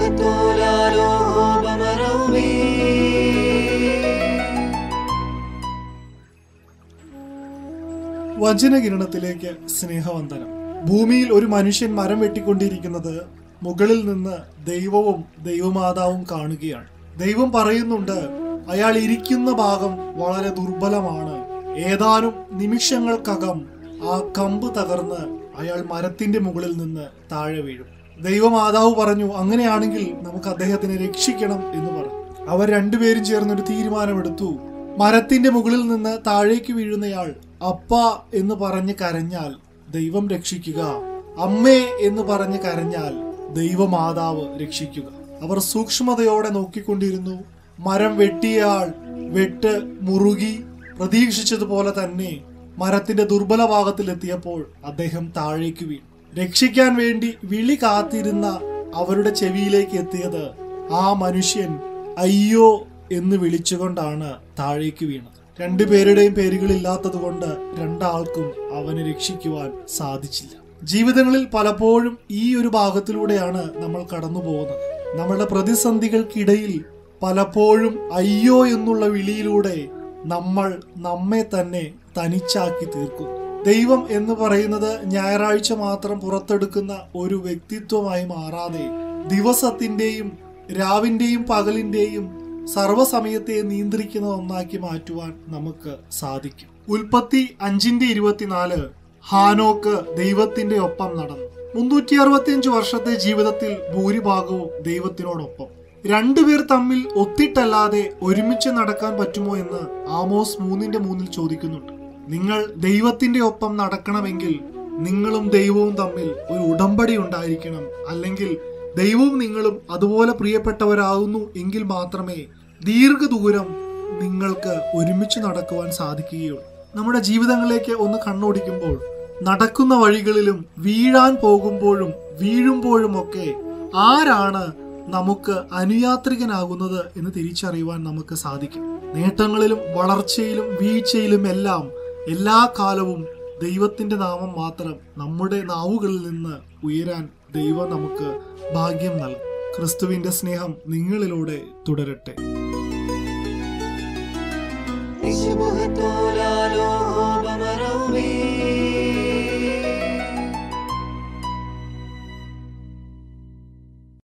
شبهتولالو بمرومي വചനകിരണത്തിലേക്ക് സ്നേഹവന്ദനം ഭൂമിയിൽ ഒരു മനുഷ്യൻ മരം വെട്ടിക്കൊണ്ടിരിക്കുന്നത് മുകളിൽ നിന്ന് ദൈവവും ദൈവമാതാവും കാണുകയാണ് ദൈവം പറയുന്നുണ്ട് അയാൾ ഇരിക്കുന്ന ഭാഗം വളരെ ദുർബലമാണ് ഏതാനും നിമിഷങ്ങൾക്കകം ആ കമ്പ് തകർന്ന് അയാൾ മരത്തിന്റെ മുകളിൽ നിന്ന് താഴെ വീഴും ദൈവമാതാവ് പറഞ്ഞു അങ്ങനെയാണെങ്കിൽ നമുക്ക് അദ്ദേഹത്തിനെ രക്ഷിക്കണം എന്ന് പറഞ്ഞു അവർ രണ്ടുപേരും ചേർന്നൊരു തീരുമാനമെടുത്തു മരത്തിന്റെ മുകളിൽ നിന്ന് താഴേക്ക് വീഴുന്നയാൾ അപ്പ എന്ന് പറഞ്ഞ് കരഞ്ഞാൽ ദൈവം രക്ഷിക്കുക അമ്മേ എന്ന് പറഞ്ഞ് കരഞ്ഞാൽ ദൈവമാതാവ് രക്ഷിക്കുക അവർ സൂക്ഷ്മതയോടെ നോക്കിക്കൊണ്ടിരുന്നു മരം വെട്ടിയയാൾ വെട്ട് മുറുകി പ്രതീക്ഷിച്ചതുപോലെ തന്നെ മരത്തിന്റെ ദുർബല ഭാഗത്തിലെത്തിയപ്പോൾ അദ്ദേഹം താഴേക്ക് വീണു രക്ഷിക്കാൻ വേണ്ടി വിളി കാത്തിരുന്ന അവരുടെ ചെവിയിലേക്ക് എത്തിയത് ആ മനുഷ്യൻ അയ്യോ എന്ന് വിളിച്ചുകൊണ്ടാണ് താഴേക്ക് വീണത് രണ്ടുപേരുടെയും പേരുകളില്ലാത്തത് കൊണ്ട് രണ്ടാൾക്കും അവനെ രക്ഷിക്കുവാൻ സാധിച്ചില്ല ജീവിതങ്ങളിൽ പലപ്പോഴും ഈ ഒരു ഭാഗത്തിലൂടെയാണ് നമ്മൾ കടന്നു പോകുന്നത് നമ്മളുടെ പ്രതിസന്ധികൾക്കിടയിൽ പലപ്പോഴും അയ്യോ എന്നുള്ള വിളിയിലൂടെ നമ്മൾ നമ്മെ തന്നെ തനിച്ചാക്കി തീർക്കുന്നു ദൈവം എന്ന് പറയുന്നത് ഞായറാഴ്ച മാത്രം പുറത്തെടുക്കുന്ന ഒരു വ്യക്തിത്വമായി മാറാതെ ദിവസത്തിന്റെയും രാവിന്റെയും പകലിന്റെയും സർവ്വസമയത്തെ നിയന്ത്രിക്കുന്ന ഒന്നാക്കി മാറ്റുവാൻ നമുക്ക് സാധിക്കും ഉൽപ്പത്തി അഞ്ചിന്റെ ഇരുപത്തിനാല് ഹാനോക്ക് ദൈവത്തിന്റെ ഒപ്പം നടന്നു മുന്നൂറ്റി അറുപത്തിയഞ്ച് വർഷത്തെ ജീവിതത്തിൽ ഭൂരിഭാഗവും ദൈവത്തിനോടൊപ്പം രണ്ടുപേർ തമ്മിൽ ഒത്തിട്ടല്ലാതെ ഒരുമിച്ച് നടക്കാൻ പറ്റുമോ എന്ന് ആമോസ് മൂന്നിന്റെ മൂന്നിൽ ചോദിക്കുന്നുണ്ട് നിങ്ങൾ ദൈവത്തിന്റെ ഒപ്പം നടക്കണമെങ്കിൽ നിങ്ങളും ദൈവവും തമ്മിൽ ഒരു ഉടമ്പടി ഉണ്ടായിരിക്കണം അല്ലെങ്കിൽ ദൈവവും നിങ്ങളും അതുപോലെ പ്രിയപ്പെട്ടവരാകുന്നു എങ്കിൽ മാത്രമേ ദീർഘദൂരം നിങ്ങൾക്ക് ഒരുമിച്ച് നടക്കുവാൻ സാധിക്കുകയുള്ളൂ നമ്മുടെ ജീവിതങ്ങളിലേക്ക് ഒന്ന് കണ്ണോടിക്കുമ്പോൾ നടക്കുന്ന വഴികളിലും വീഴാൻ പോകുമ്പോഴും വീഴുമ്പോഴുമൊക്കെ ആരാണ് നമുക്ക് അനുയാത്രികനാകുന്നത് എന്ന് തിരിച്ചറിയുവാൻ നമുക്ക് സാധിക്കും നേട്ടങ്ങളിലും വളർച്ചയിലും വീഴ്ചയിലും എല്ലാം എല്ലാ കാലവും ദൈവത്തിന്റെ നാമം മാത്രം നമ്മുടെ നാവുകളിൽ നിന്ന് ഉയരാൻ ദൈവം നമുക്ക് ഭാഗ്യം നൽകും ക്രിസ്തുവിന്റെ സ്നേഹം നിങ്ങളിലൂടെ തുടരട്ടെ شبهتولالو